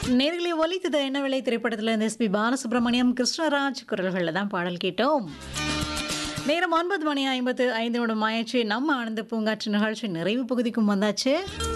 நேர்களை ஒலித்தது என்ன விலை திரைப்படத்தில் இந்த எஸ்பி பாலசுப்ரமணியம் கிருஷ்ணராஜ் குரல்களில் தான் பாடல் கேட்டோம் நேரம் ஒன்பது மணி ஐம்பத்து ஐந்து நிமிடம் ஆயிடுச்சு நம்ம ஆனந்த பூங்காற்று நிகழ்ச்சி நிறைவு பகுதிக்கும் வந்தாச்சு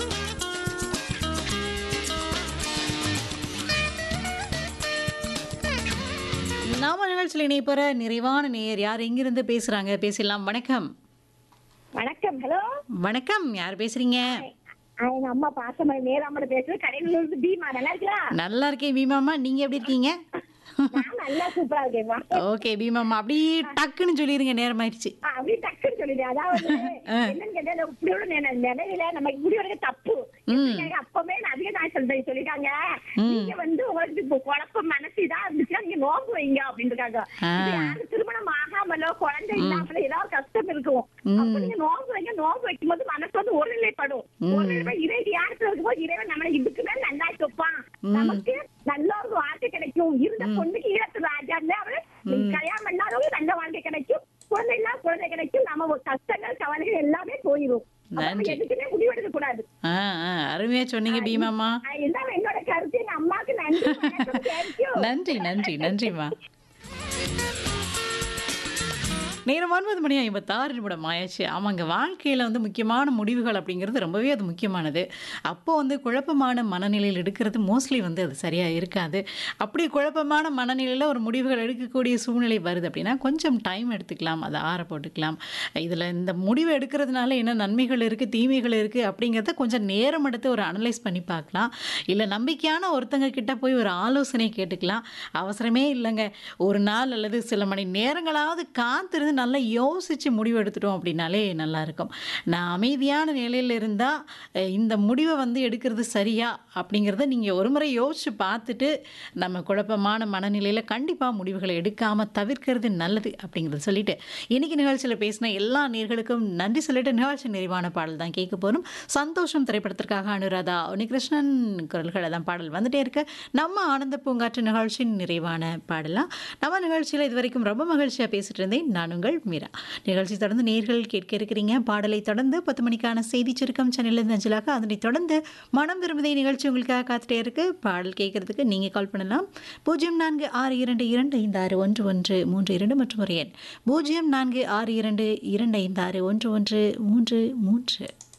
நாம நிகழ்ச்சியில் இணைப்பற நிறைவான நேயர் யார் எங்கிருந்து பேசுறாங்க பேசலாம் வணக்கம் வணக்கம் ஹலோ வணக்கம் யார் பேசுறீங்க எங்க அம்மா பாசமலை நேராமட பேசுறது கடையில இருந்து பீமா நல்லா இருக்கலாம் நல்லா இருக்கேன் பீமாமா நீங்க எப்படி இருக்கீங்க நான் நல்லா சூப்பரா இருக்கேன்மா ஓகே பீமாமா அப்படியே டக்குன்னு சொல்லிருங்க நேரமாயிருச்சு ஆ, அப்படியே டக்குன்னு சொல்லிடு அதாவது என்னன்னு கேட்டா இந்த இப்படியோட நினை- நினைவில நம்ம இப்படி வரைக்க தப்பு எப்படிங்க, அப்பவே நான் அதிக நான் சொல்றேன் சொல்லிட்டாங்க நீங்க வந்து உங்களுக்கு இப்போ குழப்பம் மனசுதான் இருந்துச்சுன்னா நீங்க நோம்பு வைங்க அப்படின்னு இருக்காங்க ஆ. இது யாருக்கு திருமணம் ஆகாமலோ குழந்தை இல்லாமலோ ஏதாவது கஷ்டம் இருக்கும் அப்ப நீங்க நோம்பு வைங்க நோம்பு வைக்கும் போது மனசு வந்து ஒருநிலைப்படும் ஒருநிலை இறை தியானத்துல இருக்கும்போது இறைவன் நம்மளை இதுக்கு மேல நல்லா வைப்பான் நமக்கு நல்ல ஒரு வாழ்க்கை கிடைக்கும் இருந்த பொண்ணுக்கு ஈழத்து ராஜா அவரு கல்யாணம் பண்ணாதவங்க நல்ல வாழ்க்கை கிடைக்கும் குழந்தை இல்லா குழந்தை கிடைக்கும் நம்ம ஒரு கஷ்டங்கள் கவலைகள் எல்லாமே போயிடும் அப்ப நம்ம நன்றி. எதுக்குமே முடிவெடுக்க கூடாது ஆ ஆ அருமையா சொன்னீங்க பீமாமா ஆஹ் இதுதான் என்னோட கருத்து எங்க அம்மாக்கு நன்றி வணக்கம், thank you. நன்றி நன்றி நன்றிம்மா நேரம் ஒன்பது மணி ஐம்பத்தாறு நிமிடம் ஆயாச்சு ஆமாங்க வாழ்க்கையில் வந்து முக்கியமான முடிவுகள் அப்படிங்கிறது ரொம்பவே அது முக்கியமானது அப்போ வந்து குழப்பமான மனநிலையில் எடுக்கிறது மோஸ்ட்லி வந்து அது சரியாக இருக்காது அப்படி குழப்பமான மனநிலையில் ஒரு முடிவுகள் எடுக்கக்கூடிய சூழ்நிலை வருது அப்படின்னா கொஞ்சம் டைம் எடுத்துக்கலாம் அதை ஆற போட்டுக்கலாம் இதில் இந்த முடிவு எடுக்கிறதுனால என்ன நன்மைகள் இருக்குது தீமைகள் இருக்குது அப்படிங்கிறத கொஞ்சம் நேரம் எடுத்து ஒரு அனலைஸ் பண்ணி பார்க்கலாம் இல்லை நம்பிக்கையான ஒருத்தங்க கிட்ட போய் ஒரு ஆலோசனை கேட்டுக்கலாம் அவசரமே இல்லைங்க ஒரு நாள் அல்லது சில மணி நேரங்களாவது காத்திருந்து நல்லா யோசித்து முடிவு எடுத்துட்டோம் அப்படின்னாலே நல்லா இருக்கும் நான் அமைதியான நிலையில் இருந்தால் இந்த முடிவை வந்து எடுக்கிறது சரியா அப்படிங்கிறத நீங்கள் ஒரு முறை யோசித்து பார்த்துட்டு நம்ம குழப்பமான மனநிலையில் கண்டிப்பாக முடிவுகளை எடுக்காமல் தவிர்க்கிறது நல்லது அப்படிங்கிறத சொல்லிட்டு இன்னைக்கு நிகழ்ச்சியில் பேசின எல்லா நேர்களுக்கும் நன்றி சொல்லிட்டு நிகழ்ச்சி நிறைவான பாடல் தான் கேட்க போகிறோம் சந்தோஷம் திரைப்படத்திற்காக அனுராதா உனிகிருஷ்ணன் குரல்கள் தான் பாடல் வந்துட்டே இருக்கு நம்ம ஆனந்த பூங்காற்று நிகழ்ச்சியின் நிறைவான பாடலாம் நம்ம நிகழ்ச்சியில் இதுவரைக்கும் ரொம்ப மகிழ்ச்சியாக பேசிட்டு இருந்தேன் நான் உங்கள் மீரா நிகழ்ச்சி தொடர்ந்து நேர்கள் கேட்க இருக்கிறீங்க பாடலை தொடர்ந்து பத்து மணிக்கான செய்தி சுருக்கம் சேனலில் அஞ்சலாக அதனை தொடர்ந்து மனம் விரும்புதை நிகழ்ச்சி உங்களுக்காக காத்துட்டே இருக்கு பாடல் கேட்கறதுக்கு நீங்கள் கால் பண்ணலாம் பூஜ்ஜியம் நான்கு ஆறு இரண்டு இரண்டு ஐந்து ஆறு ஒன்று ஒன்று மூன்று இரண்டு மற்றும் ஒரு எண் பூஜ்ஜியம் நான்கு ஆறு இரண்டு இரண்டு ஐந்து ஆறு ஒன்று ஒன்று மூன்று மூன்று